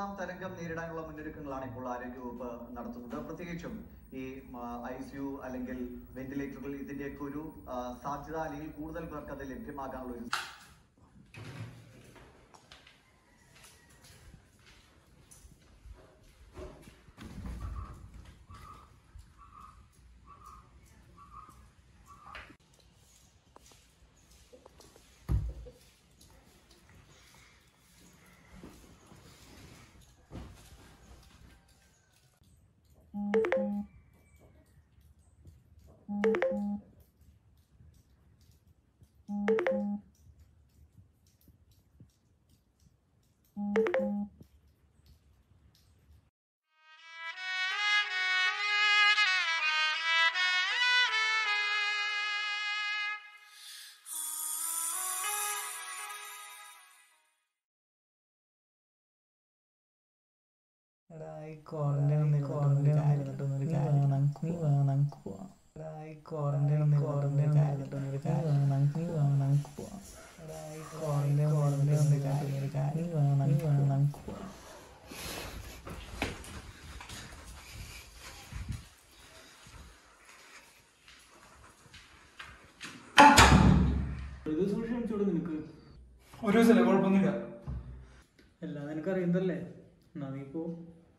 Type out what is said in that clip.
രണ്ടാം തരംഗം നേരിടാനുള്ള മുന്നൊരുക്കങ്ങളാണ് ഇപ്പോൾ ആരോഗ്യവകുപ്പ് നടത്തുന്നത് പ്രത്യേകിച്ചും ഈ ഐ സി യു അല്ലെങ്കിൽ വെന്റിലേറ്ററുകൾ ഇതിന്റെയൊക്കെ ഒരു ആ, സാധ്യത അല്ലെങ്കിൽ കൂടുതൽ പേർക്ക് അത് ലഭ്യമാകാനുള്ള ഒരു എടാ ഈ ക്വാറന്റൈൻ ഒന്ന് ക്വാറന്റൈൻ ഇരുന്നിട്ടൊന്നൊരു കാര്യം നമുക്ക് നീ വേണം നമുക്ക് പോവാം എടാ ഈ ക്വാറന്റൈൻ ഒന്ന് ക്വാറന്റൈൻ ഇരുന്നിട്ടൊന്നൊരു കാര്യം നമുക്ക് നീ വേണം നമുക്ക് പോവാം എടാ ഈ ക്വാറന്റൈൻ ക്വാറന്റൈൻ ഒന്ന് ഇരുന്നിട്ടൊന്നൊരു കാര്യം നീ വേണം നീ വേണം നമുക്ക് പോവാം ഒരു ദിവസം ക്ഷമിച്ചോളൂ നിനക്ക് ഒരു ദിവസമല്ലേ കുഴപ്പമൊന്നുമില്ല എല്ലാം നിനക്ക് അറിയുന്നതല്ലേ എന്നാ നീ പോ